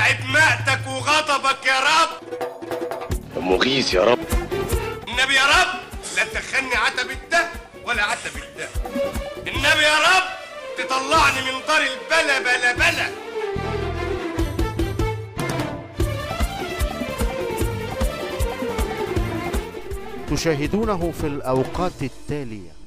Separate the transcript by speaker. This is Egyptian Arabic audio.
Speaker 1: بعد مقتك وغضبك يا رب
Speaker 2: مغيث يا رب
Speaker 1: النبي يا رب لا تدخلني عتبة ده ولا عتبة ده النبي يا رب تطلعني من دار البلا بلا بلا
Speaker 3: تشاهدونه في الأوقات التالية